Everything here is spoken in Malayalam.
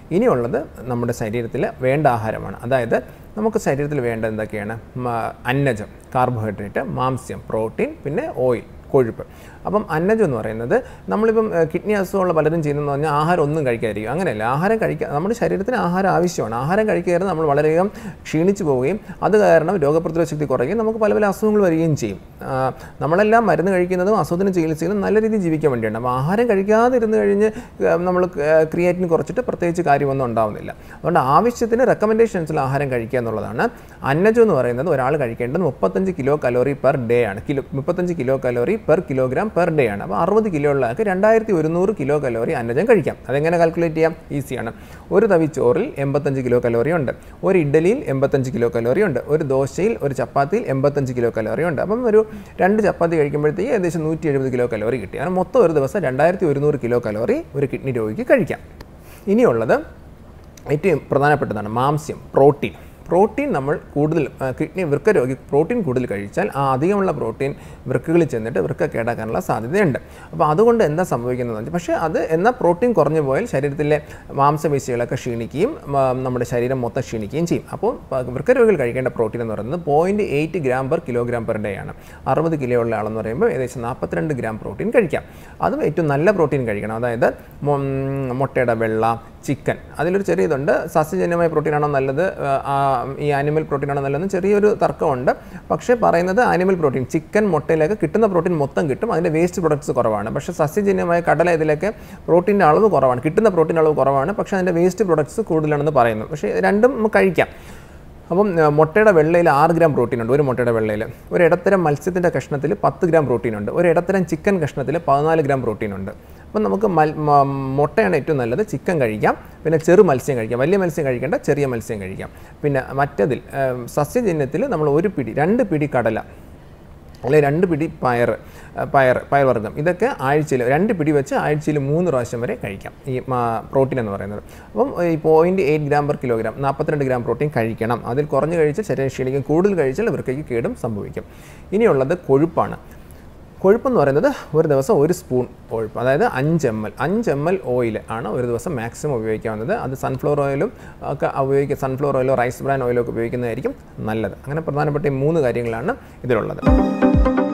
ഇനിയുള്ളത് നമ്മുടെ ശരീരത്തിൽ വേണ്ട ആഹാരമാണ് അതായത് നമുക്ക് ശരീരത്തിൽ വേണ്ട എന്തൊക്കെയാണ് മ- അന്നജം കാർബോഹൈഡ്രേറ്റ് മാംസ്യം പ്രോട്ടീൻ പിന്നെ ഓയിൽ കൊഴുപ്പ് അപ്പം അന്നജം എന്ന് പറയുന്നത് നമ്മളിപ്പം ഏഹ്, കിഡ്നി അസുഖമുള്ള പലരും ചെയ്യുന്നതെന്ന് പറഞ്ഞാൽ ആഹാരം ഒന്നും കഴിക്കാതിരിക്കും അങ്ങനെയല്ല ആഹാരം കഴിക്കുക നമ്മുടെ ശരീരത്തിന് ആഹാരം ആവശ്യമാണ് ആഹാരം കഴിക്കാതെ നമ്മൾ വളരെയധികം ക്ഷീണിച്ചു പോവുകയും അത് കാരണം രോഗപ്രതിരോധ ശക്തി കുറയുകയും നമുക്ക് പല പല അസുഖങ്ങൾ വരികയും ചെയ്യും ആ, നമ്മളെല്ലാം മരുന്ന് കഴിക്കുന്നതും അസുഖത്തിന് ചികിത്സയിലും നല്ല രീതിയിൽ ജീവിക്കാൻ വേണ്ടിയാണ് അപ്പോൾ ആഹാരം കഴിക്കാതിരുന്ന് കഴിഞ്ഞ് നമ്മൾ ക്രിയേറ്റിന് കുറച്ചിട്ട് പ്രത്യേകിച്ച് കാര്യമൊന്നും ഉണ്ടാവുന്നില്ല അതുകൊണ്ട് ആവശ്യത്തിന് റെക്കമെൻഡേഷൻസിൽ ആഹാരം കഴിക്കുക എന്നുള്ളതാണ് അന്നജം എന്ന് പറയുന്നത് ഒരാൾ കഴിക്കേണ്ടത് മുപ്പത്തഞ്ച് കിലോ കലോറി പെർ ഡേ ആണ് കിലോ മുപ്പത്തഞ്ച് kilo calorie per kilogram per day ആണ് അപ്പോൾ അറുപത് കിലോ ഉള്ള ആൾക്ക് രണ്ടായിരത്തി ഒരുന്നൂറ് കിലോ കലോറി അന്നജം കഴിക്കാം അതെങ്ങനെ കാൽക്കുലേറ്റ് ചെയ്യാം ഈസിയാണ് ഒരു തവി ചോറിൽ എൺപത്തഞ്ച് കിലോ കലോറി ഉണ്ട് ഒരു ഇഡ്ഡലിയിൽ എൺപത്തഞ്ച് കിലോ കലോറി ഉണ്ട് ഒരു ദോശയിൽ ഒരു ചപ്പാത്തിയിൽ എൺപത്തഞ്ച് കിലോ കലോറി ഉണ്ട് അപ്പം ഒരു രണ്ട് ചപ്പാത്തി കഴിക്കുമ്പോഴത്തേക്ക് ഏകദേശം നൂറ്റി എഴുപത് കിലോ കലോറി കിട്ടി അങ്ങനെ മൊത്തം ഒരു ദിവസം രണ്ടായിരത്തി ഒരുന്നൂറ് കിലോ കലോറി ഒരു കിഡ്നി രോഗിക്ക് കഴിക്കാം ഇനിയുള്ളത് ഏറ്റവും പ്രധാനപ്പെട്ടതാണ് മാംസ്യം പ്രോട്ടീൻ പ്രോട്ടീൻ നമ്മൾ കൂടുതൽ ആ, കിഡ്നി വൃക്ക രോഗി പ്രോട്ടീൻ കൂടുതൽ കഴിച്ചാൽ ആ അധികമുള്ള പ്രോട്ടീൻ വൃക്കകളിൽ ചെന്നിട്ട് വൃക്ക കേടാക്കാനുള്ള സാധ്യതയുണ്ട് അപ്പോൾ അതുകൊണ്ട് എന്താ സംഭവിക്കുന്നതെന്ന് വെച്ചാൽ പക്ഷേ അത് എന്നാൽ പ്രോട്ടീൻ കുറഞ്ഞു പോയാൽ ശരീരത്തിലെ മാംസപേശികളൊക്കെ ക്ഷീണിക്കുകയും ആ, നമ്മുടെ ശരീരം മൊത്തം ക്ഷീണിക്കുകയും ചെയ്യും അപ്പോൾ പ- വൃക്ക രോഗികൾ കഴിക്കേണ്ട പ്രോട്ടീൻ എന്ന് പറയുന്നത് point eight gram per kilogram per day ആണ് അറുപത് കിലോ ഉള്ള ആളെന്ന് പറയുമ്പോൾ ഏകദേശം നാൽപ്പത്തിരണ്ട് ഗ്രാം പ്രോട്ടീൻ കഴിക്കാം അതും ഏറ്റവും നല്ല പ്രോട്ടീൻ കഴിക്കണം അതായത് മൊ- ഉം, മുട്ടയുടെ വെള്ള ചിക്കൻ അതിലൊരു ചെറിയ ഇതുണ്ട് സസ്യജന്യമായ പ്രോട്ടീനാണോ നല്ലത് ആ, ആ, ഈ ആനിമൽ പ്രോട്ടീനാണോ നല്ലതെന്ന് ചെറിയൊരു തർക്കമുണ്ട് പക്ഷേ പറയുന്നത് ആനിമൽ പ്രോട്ടീൻ ചിക്കൻ മുട്ടയിലൊക്കെ കിട്ടുന്ന പ്രോട്ടീൻ മൊത്തം കിട്ടും അതിൻ്റെ വേസ്റ്റ് പ്രൊഡക്ട്സ് കുറവാണ് പക്ഷേ സസ്യജന്യമായ കടല ഇതിലൊക്കെ പ്രോട്ടീൻ്റെ അളവ് കുറവാണ് കിട്ടുന്ന പ്രോട്ടീൻ അളവ് കുറവാണ് പക്ഷേ അതിൻ്റെ വേസ്റ്റ് പ്രൊഡക്ട്സ് കൂടുതലാണെന്ന് പറയുന്നു പക്ഷേ രണ്ടും നമുക്ക് കഴിക്കാം അപ്പം ആ, മുട്ടയുടെ വെള്ളയിൽ ആറ് ഗ്രാം പ്രോട്ടീൻ ഉണ്ട് ഒരു മുട്ടയുടെ വെള്ളയിൽ ഒരു ഇടത്തരം മത്സ്യത്തിൻ്റെ കഷ്ണത്തിൽ പത്ത് ഗ്രാം പ്രോട്ടീൻ ഉണ്ട് ഒരു ഇടത്തരം ചിക്കൻ കഷ്ണത്തിൽ പതിനാല് ഗ്രാം പ്രോട്ടീൻ ഉണ്ട് അപ്പം നമുക്ക് മൽ മ- മുട്ടയാണ് ഏറ്റവും നല്ലത് ചിക്കൻ കഴിക്കാം പിന്നെ ചെറു മത്സ്യം കഴിക്കാം വലിയ മത്സ്യം കഴിക്കേണ്ട ചെറിയ മത്സ്യം കഴിക്കാം പിന്നെ മറ്റതിൽ ആ, സസ്യജന്യത്തിൽ നമ്മൾ ഒരു പിടി രണ്ട് പിടി കടല അല്ലെങ്കിൽ രണ്ട് പിടി പയർ ആ, പയർ പയർവർഗ്ഗം ഇതൊക്കെ ആഴ്ചയിൽ രണ്ട് പിടി വെച്ച് ആഴ്ചയിൽ മൂന്ന് പ്രാവശ്യം വരെ കഴിക്കാം ഈ മാ- പ്രോട്ടീൻ എന്ന് പറയുന്നത് അപ്പം ഈ point eight gram per kilogram നാൽപ്പത്തിരണ്ട് ഗ്രാം പ്രോട്ടീൻ കഴിക്കണം അതിൽ കുറഞ്ഞ് കഴിച്ചാൽ ശരീരം ക്ഷീണിക്കും കൂടുതൽ കഴിച്ചാൽ വൃക്കയ്ക്ക് കേടും സംഭവിക്കും ഇനിയുള്ളത് കൊഴുപ്പാണ് കൊഴുപ്പെന്ന് പറയുന്നത് ഒരു ദിവസം ഒരു സ്പൂൺ കൊഴുപ്പ് അതായത് അഞ്ച് എം എൽ അഞ്ച് എം എൽ ഓയിൽ ആണ് ഒരു ദിവസം മാക്സിമം ഉപയോഗിക്കാവുന്നത് അത് സൺഫ്ലവർ ഓയിലും ഒക്കെ ഉപയോഗിക്കുക സൺഫ്ലവർ ഓയിലോ റൈസ് ബ്രാൻ ഓയിലോ ഒക്കെ ഉപയോഗിക്കുന്നതായിരിക്കും നല്ലത് അങ്ങനെ പ്രധാനപ്പെട്ട ഈ മൂന്ന് കാര്യങ്ങളാണ് ഇതിലുള്ളത്